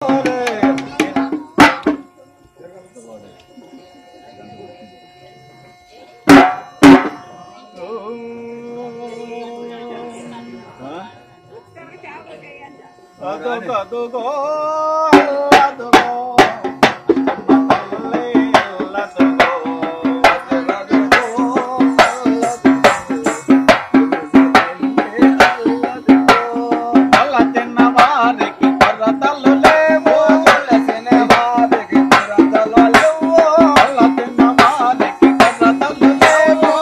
అదుగో అదుగో అదుగో అల్ల చిన్న వారికి కొరతలు లేవు అల్ల చిన్న వారికి కొరతలు లేవు అల్ల చిన్న వారికి కొరతలు లేవు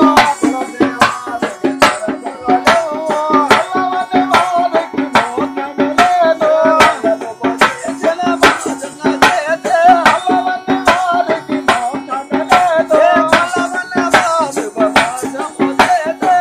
అల్లవని వారికి మోసము లేదు చిన్న వారికి చేసే అల్లవని వారికి మోసము లేదు అల్లవని వారికి మోసము లేదు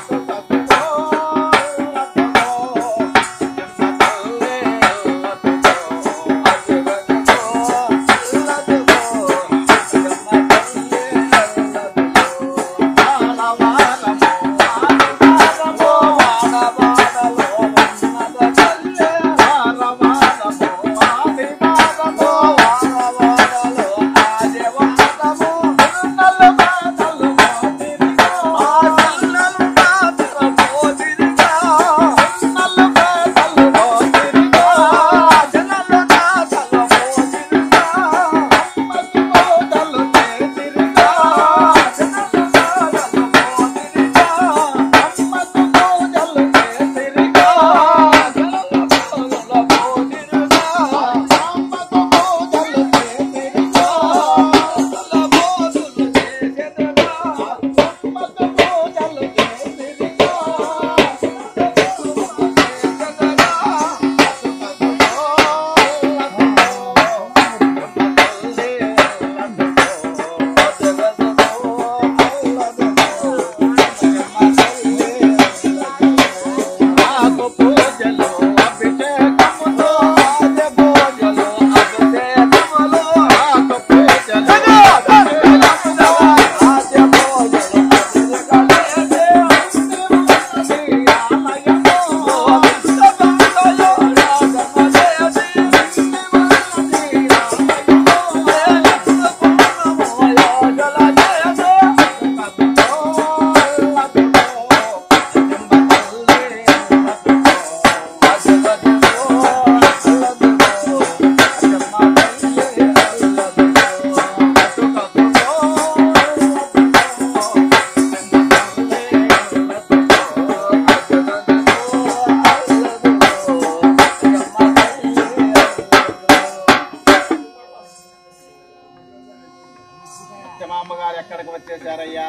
అచ్చమామ్మ గారు ఎక్కడికి వచ్చేసారయ్యా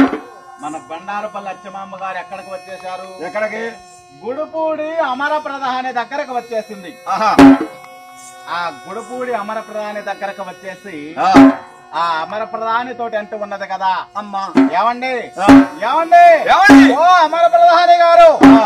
మన బండారుపల్లి అచ్చమామ్మ గారు ఎక్కడికి వచ్చేసారు ఎక్కడికి గుడుపూడి అమర ప్రధాని దగ్గరకు వచ్చేసింది ఆహా ఆ గుడుపూడి అమర ప్రధాని దగ్గరకు వచ్చేసి ఆ, ఆ అమర ప్రధాని తోటి అంటూ ఉన్నది కదా అమ్మా ఏమండి ఆ. ఏమండి ఏమండి? ఓ అమర ప్రధాని గారు ఆ,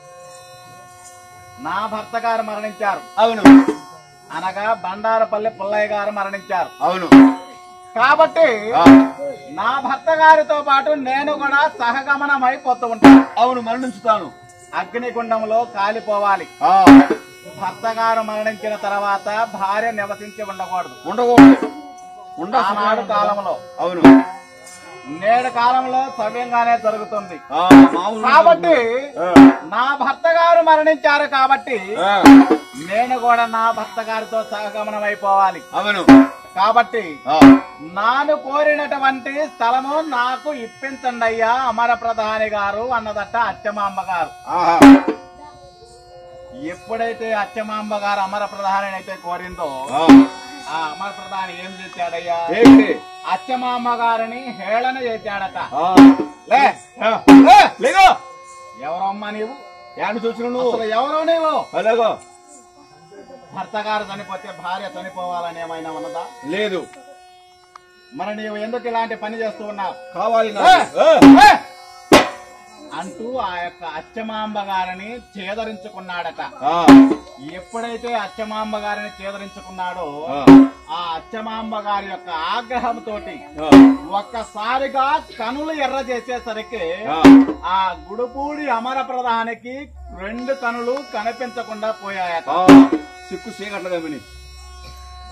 నా భర్త గారు మరణించారు అవును అనగా బండారపల్లి పుల్లయ్య గారు మరణించారు అవును కాబట్టి ఆ, నా భర్త గారితో పాటు నేను కూడా సహగమనం అయిపోతూ ఉంటాను అవును మరణించుతాను అగ్నిగుండంలో కాలిపోవాలి ఆ, భర్త గారు మరణించిన తర్వాత భార్య నివసించి ఉండకూడదు ఉండకూడదు ఉండ ఆనాడు కాలంలో అవును నేడు కాలంలో సవ్యంగానే జరుగుతుంది ఆ, మామూలు కాబట్టి ఆ, నా భర్త గారు మరణించారు కాబట్టి ఆ, నేను కూడా నా భర్త గారితో సహగమనం అయిపోవాలి అవును కాబట్టి ఆ, నాను కోరినటువంటి స్థలము నాకు ఇప్పించండి అయ్యా అమర ప్రధాని గారు అన్నదట అచ్చమాంబ గారు ఆహా ఎప్పుడైతే అచ్చమాంబ గారు అమర ప్రధాని అయితే కోరిందో ఆ, ఆ అమర ప్రధాని ఏం చేశాడయ్యా ఏంటి అచ్చమాంబ గారిని హేళన చేశాడట ఆ, లే ఆ, లే! లేగో ఎవరమ్మా నీవు ఏంటి చూసిన నువ్వు అసలు ఎవరో నీవు అలాగో భర్త గారు చనిపోతే భార్య చనిపోవాలని ఏమైనా ఉన్నదా లేదు మరి నీవు ఎందుకు ఇలాంటి పని చేస్తూ ఉన్నావు కావాలి ఏ! నాకు. ఆ, ఏ! అంటూ ఆ యొక్క అచ్చమాంబ గారిని చేదరించుకున్నాడట ఆ, ఎప్పుడైతే అచ్చమాంబ గారిని చేదరించుకున్నాడో ఆ, ఆ అచ్చమాంబ గారి యొక్క ఆగ్రహంతోటి ఆ, ఒక్కసారిగా కనులు ఎర్ర చేసేసరికి ఆ, ఆ గుడుపూడి అమర ప్రధానికి రెండు కనులు కనిపించకుండా పోయాయట ఆ, సిక్కు చీకట్లుగా విని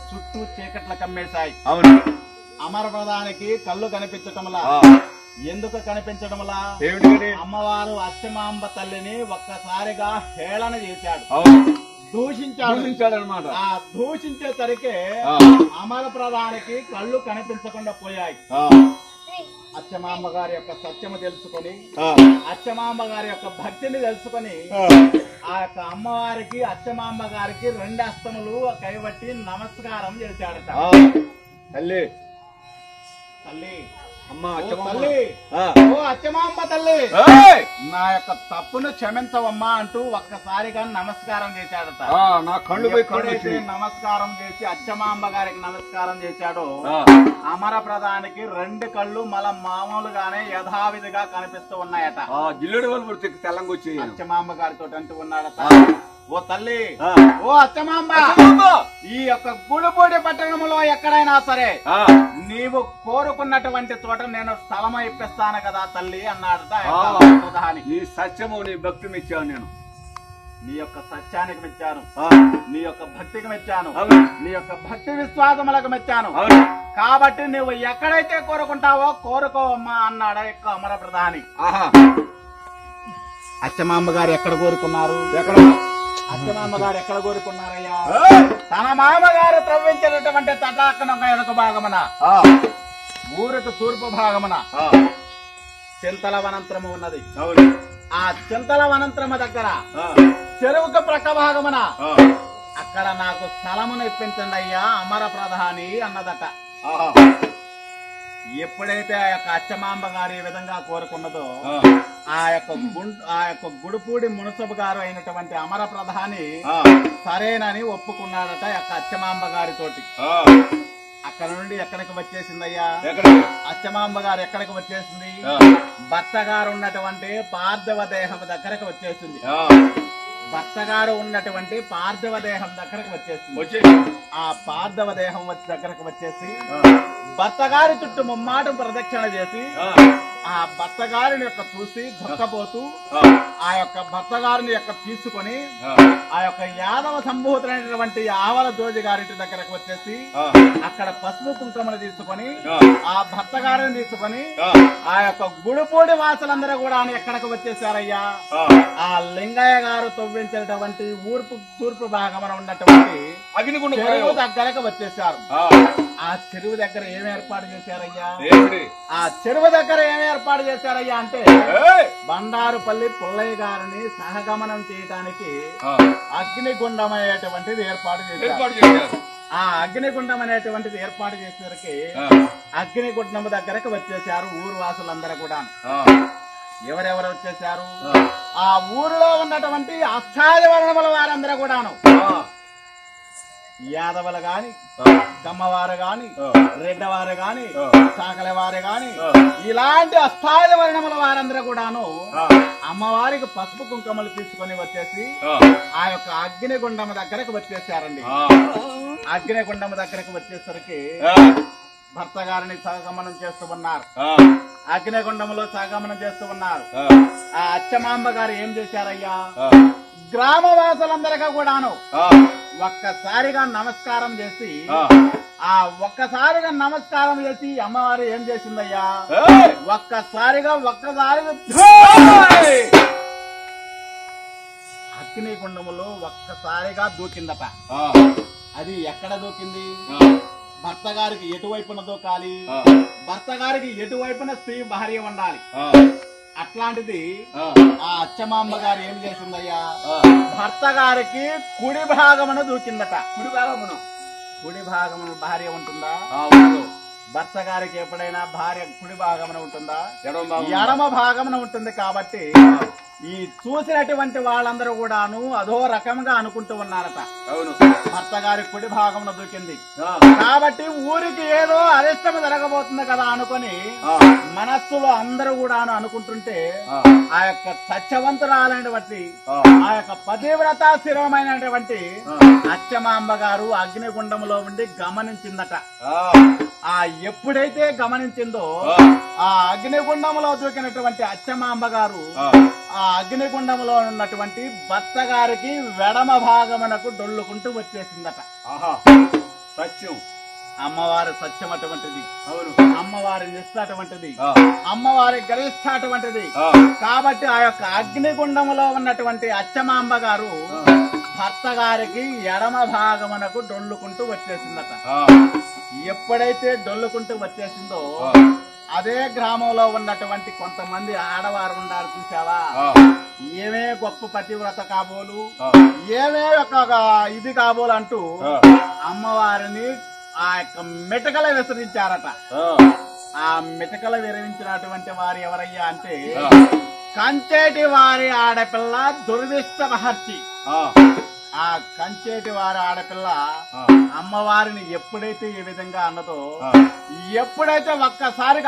చుట్టూ చీకట్ల కమ్మేశాయి అవును అమర ప్రధానికి కళ్ళు కనిపించటంలా ఆ, ఎందుకు కనిపించటంలా ఏమిటి అమ్మవారు అచ్చమాంబ తల్లిని ఒక్కసారిగా హేళన చేశాడు అవును దూషించాడు చూపించాడనమాట ఆ దూషించేసరికి ఆ, అమర ప్రధానికి కళ్ళు కనిపించకుండా పోయాయి ఆ, అచ్చమాంబ గారి యొక్క సత్యము తెలుసుకొని ఆ, అచ్చమాంబ గారి యొక్క భక్తిని తెలుసుకొని ఆ. ఆ యొక్క అమ్మవారికి అచ్చమాంబ గారికి రెండు అస్తములు కైబట్టి నమస్కారం చేశాడట ఆ, తల్లి తల్లి అమ్మ ఓ అచ్చమ్మ. తల్లి ఆ. ఓ అచ్చమాంబ తల్లి ఏయ్! నా యొక్క తప్పును క్షమించవమ్మా అంటూ ఒక్కసారిగా నమస్కారం చేశాడట ఆ, నా కళ్ళు పోయి కళ్ళు ఎప్పుడైతే వచ్చినాయి. నమస్కారం చేసి అచ్చమాంబ గారికి నమస్కారం చేశాడో ఆ, అమర ప్రధానికి రెండు కళ్ళు మళ్ళా మామూలుగానే యథావిధిగా కనిపిస్తూ ఉన్నాయట ఆ, జిల్లుడు వాళ్ళు పుడితే తెల్లంగా వచ్చి అచ్చమాంబ గారితో అంటూ ఉన్నాడట ఆ. ఓ తల్లి ఆ. ఓ అచ్చమాంబ అచ్చమ్మ! ఈ యొక్క గుడిపూడి పట్టణంలో ఎక్కడైనా సరే ఆ, నీవు కోరుకున్నటువంటి చోట నేను స్థలం ఇప్పిస్తాను కదా తల్లి అన్నాడట ఆ యొక్క ఆ. అమర ప్రధాని నీ సత్యము నీ భక్తి మెచ్చాను నేను నీ యొక్క సత్యానికి మెచ్చాను ఆ, నీ యొక్క భక్తికి మెచ్చాను అవును నీ యొక్క భక్తి విశ్వాసములకు మెచ్చాను అవును కాబట్టి నువ్వు ఎక్కడైతే కోరుకుంటావో కోరుకోవమ్మా అన్నాడు ఆ యొక్క అమర ప్రధాని ఆహా అచ్చమాంబ గారు ఎక్కడ కోరుకున్నారు ఎక్కడ అచ్చమాంబ గారు ఎక్కడ కోరుకున్నారయ్యా ఏయ్! తన మామగారు త్రవ్వించినటువంటి తటాకనం వెనుక భాగమున ఆ, ఊరికి తూర్పు భాగమున ఆ, చింతల వనంతరము ఉన్నది అవును ఆ చింతల వనంతరము దగ్గర ఆ, చెరువుకు ప్రక్క భాగమున ఆ, అక్కడ నాకు స్థలమును ఇప్పించండి అయ్యా అమర ప్రధాని అన్నదట ఆహా ఎప్పుడైతే ఆ యొక్క అచ్చమాంబ గారు ఈ విధంగా కోరుకున్నదో ఆ, ఆ యొక్క గుండ్ ఆ యొక్క గుడిపూడి మునసబు గారు అయినటువంటి అమర ప్రధాని ఆ, సరేనని ఒప్పుకున్నాడట ఆ యొక్క అచ్చమాంబ గారితోటి ఆ, అక్కడ నుండి ఎక్కడికి వచ్చేసిందయ్యా ఎక్కడ అచ్చమాంబ గారు ఎక్కడికి వచ్చేసింది ఆ, భర్త గారు ఉన్నటువంటి పార్థివ దేహం దగ్గరకు వచ్చేసింది ఆ, భర్త గారు ఉన్నటువంటి పార్థివ దేహం దగ్గరకు వచ్చేసింది వచ్చేసి ఆ పార్థివ దేహం వచ్చి దగ్గరకు వచ్చేసి ఆ, భర్త గారి చుట్టూ ముమ్మాటం ప్రదక్షిణ చేసి ఆ, ఆ భర్త గారిని యొక్క చూసి దుఃఖపోతూ ఆ, ఆ యొక్క భర్త గారిని యొక్క తీసుకొని ఆ, ఆ యొక్క యాదవ సంభూతులైనటువంటి ఆవల జోజి గారింటి దగ్గరకు వచ్చేసి ఆ, అక్కడ పసుపు కుంకుమను తీసుకొని ఆ, ఆ భర్త గారిని తీసుకొని ఆ, ఆ యొక్క గుడిపూడి వాసులందరూ కూడా ఎక్కడికి వచ్చేసారయ్యా ఆ. ఆ లింగయ్య గారు తవ్వించినటువంటి ఊర్పు తూర్పు భాగమున ఉన్నటువంటి అగ్నిగుండ చెరువు ప్రయోగం. దగ్గరకు వచ్చేసారు ఆ, ఆ చెరువు దగ్గర ఏమి ఏర్పాటు చేశారయ్యా ఏమిటి ఆ చెరువు దగ్గర ఏమి ఏర్పాటు చేశారయ్యా అంటే ఏయ్! బండారుపల్లి పుల్లయ్య గారిని సహగమనం చేయడానికి ఆ, అగ్నిగుండం అనేటువంటిది ఏర్పాటు చేశారు ఏర్పాటు చేశారు ఆ అగ్నిగుండం అనేటువంటిది ఏర్పాటు చేసేసరికి ఆ, అగ్నిగుండం దగ్గరకు వచ్చేసారు ఊరు వాసులందరూ కూడా ఆ, ఎవరెవరు వచ్చేసారు ఆ, ఆ ఊరిలో ఉన్నటువంటి అస్థాయి వర్ణముల వారందరూ కూడాను ఆ, యాదవులు గాని ఆ, కమ్మవారు గాని ఆ. రెడ్డవారు గాని ఆ. సాకల వారు గాని ఆ. ఇలాంటి అస్థాయి వర్ణముల వారందరూ కూడాను ఆ, అమ్మవారికి పసుపు కుంకుమలు తీసుకొని వచ్చేసి ఆ, ఆ యొక్క అగ్నిగుండం దగ్గరకు వచ్చేసారండి ఆ, అగ్నిగుండం దగ్గరకు వచ్చేసరికి ఆ, భర్త గారిని సహగమనం చేస్తూ ఉన్నారు ఆ, అగ్నిగుండంలో సహగమనం చేస్తూ ఉన్నారు ఆ, ఆ అచ్చమాంబ గారు ఏం చేశారయ్యా ఆ, గ్రామవాసులందరికీ కూడాను ఆ, ఒక్కసారిగా నమస్కారం చేసి ఆ. ఆ ఒక్కసారిగా నమస్కారం చేసి అమ్మవారు ఏం చేసిందయ్యా ఏయ్! ఒక్కసారిగా ఒక్కసారిగా ఏయ్! అగ్నిగుండములో ఒక్కసారిగా దూకిందట ఆ, అది ఎక్కడ దూకింది ఆ, భర్త గారికి ఎటువైపున దూకాలి ఆ, భర్త గారికి ఎటువైపున స్త్రీ భార్య ఉండాలి ఆ, అట్లాంటిది ఆ, ఆ అచ్చమాంబ గారు ఏం చేసిందయ్యా ఆ. భర్త గారికి కుడి భాగమున దూకిందట కుడి భాగమును. కుడి భాగమున భార్య ఉంటుందా ఆ, ఉండదు. భర్త గారికి ఎప్పుడైనా భార్య కుడి భాగమున ఉంటుందా ఎడమ భాగమును. ఎడమ భాగమున ఉంటుంది కాబట్టి ఈ చూసినటువంటి వాళ్ళందరూ కూడాను అదో రకంగా అనుకుంటూ ఉన్నారట అవును భర్త గారి కుడి భాగమున దూకింది ఆ, కాబట్టి ఊరికి ఏదో అరిష్టం జరగబోతుంది కదా అనుకొని ఆ, మనస్సులో అందరూ కూడాను అనుకుంటుంటే ఆ, ఆ యొక్క సత్యవంతురాలైనటువంటి ఆ, ఆ యొక్క పతివ్రత స్థిరమైనటువంటి ఆ, అచ్చమాంబ గారు అగ్నిగుండంలో ఉండి గమనించిందట ఆ, ఆ ఎప్పుడైతే గమనించిందో ఆ, ఆ అగ్నిగుండంలో దూకినటువంటి అచ్చమాంబ గారు ఆ, ఆ అగ్నిగుండంలో ఉన్నటువంటి భర్త గారికి వెడమ భాగమునకు డొల్లుకుంటూ వచ్చేసిందట ఆహా. సత్యం అమ్మవారి సత్యం అటువంటిది అవును అమ్మవారి నిష్ట అటువంటిది ఆ, అమ్మవారి గరిష్ట అటువంటిది ఆ, కాబట్టి ఆ యొక్క అగ్నిగుండంలో ఉన్నటువంటి అచ్చమాంబ గారు భర్త గారికి ఎడమ భాగమునకు డొల్లుకుంటూ వచ్చేసిందట ఆ, ఎప్పుడైతే డొల్లుకుంటూ వచ్చేసిందో ఆ, అదే గ్రామంలో ఉన్నటువంటి కొంతమంది ఆడవారు ఉన్నారు చూసావా ఆ, ఏమే గొప్ప పతివ్రత కాబోలు ఆ, ఏమే ఒక ఒక ఇది కాబోలు అంటూ ఆ, అమ్మవారిని ఆ యొక్క మెటకల విసరించారట ఆ, ఆ మెటకల విరమించినటువంటి వారు ఎవరయ్యా అంటే ఆ, కంచేటి వారి ఆడపిల్ల దుర్దిష్ట మహర్షి ఆ, ఆ కంచేటి వారి ఆడపిల్ల ఆ, అమ్మవారిని ఎప్పుడైతే ఈ విధంగా అన్నదో ఆ. ఎప్పుడైతే ఒక్కసారిగా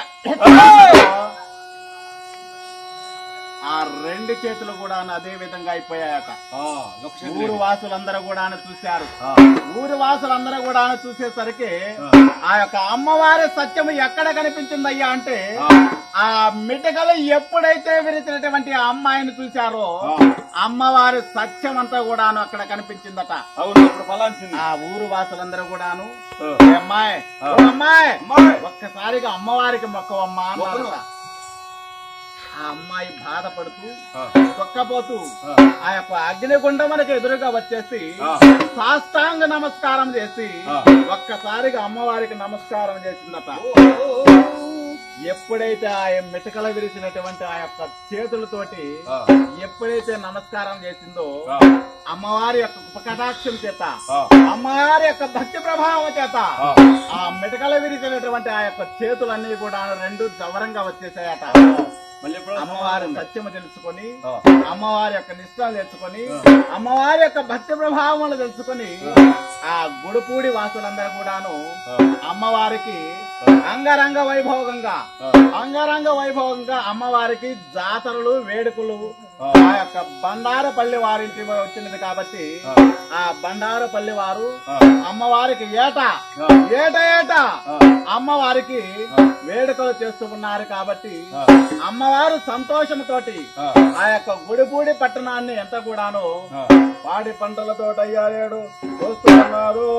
ఆ రెండు చేతులు కూడా అదే విధంగా అయిపోయాయట ఆ, లక్ష్యం ఊరు వాసులందరూ కూడా చూశారు ఆ, ఊరు వాసులందరూ కూడా చూసేసరికి ఆ, ఆ యొక్క అమ్మవారి సత్యము ఎక్కడ కనిపించిందయ్యా అంటే ఆ, ఆ మిటకలు ఎప్పుడైతే విరిచినటువంటి ఆ అమ్మాయిని చూశారో ఆ. అమ్మవారి సత్యం అంతా కూడాను అక్కడ కనిపించిందట అవును అప్పుడు ఫలాంచింది ఆ ఊరు వాసులందరూ కూడాను ఆ, "ఏ అమ్మాయి ఆ. ఓ అమ్మాయి అమ్మాయి. ఒక్కసారిగా అమ్మవారికి మొక్కవమ్మా అన్నారట మొక్కను. ఆ అమ్మాయి బాధపడుతూ ఆ, తొక్కపోతూ ఆ, ఆ యొక్క అగ్నిగుండమునకు ఎదురుగా వచ్చేసి ఆ. సాష్టాంగ నమస్కారం చేసి ఆ. ఒక్కసారిగా అమ్మవారికి నమస్కారం చేసిందట ఓ, ఓ, ఓ. ఎప్పుడైతే ఆ మిటకల విరిచినటువంటి ఆ యొక్క చేతులతోటి ఆ, ఎప్పుడైతే నమస్కారం చేసిందో ఆ, అమ్మవారి యొక్క ఉపకటాక్షం చేత ఆ, అమ్మవారి యొక్క భక్తి ప్రభావం చేత ఆ. ఆ మిటకల విరిచినటువంటి ఆ యొక్క చేతులన్నీ కూడా రెండు దవరంగా వచ్చేసాయట మళ్ళీ ఎప్పుడో అమ్మవారి సత్యము తెలుసుకొని ఆ, అమ్మవారి యొక్క నిష్ఠలు తెలుసుకొని ఆ. అమ్మవారి యొక్క భక్తి ప్రభావములు తెలుసుకొని ఆ గుడుపూడి వాసులందరూ కూడాను ఆ, అమ్మవారికి అంగరంగ వైభోగంగా ఆ, అంగరంగ వైభవంగా అమ్మవారికి జాతరలు వేడుకలు ఆ. ఆ యొక్క బండారపల్లి వారింటి వచ్చినది కాబట్టి ఆ. ఆ బండారపల్లి వారు ఆ. అమ్మవారికి ఏటా ఆ. ఏట ఏటా ఆ. అమ్మవారికి ఆ. వేడుకలు చేస్తూ ఉన్నారు కాబట్టి ఆ. అమ్మవారు సంతోషంతోటి ఆ, ఆ యొక్క గుడిపూడి పట్టణాన్ని ఎంత కూడాను ఆ. పాడి పంటలతో అయ్యారేడు చూస్తున్నారు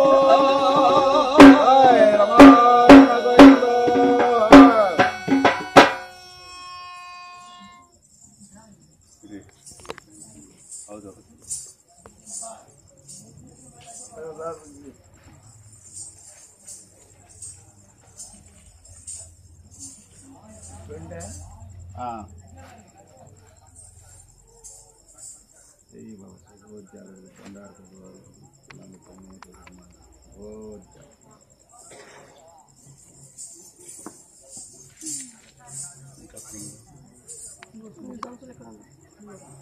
ఓయ్ రమారమ గోవిందో. ఇది. హೌದು ಹೌದು. ఆ. ఇంకా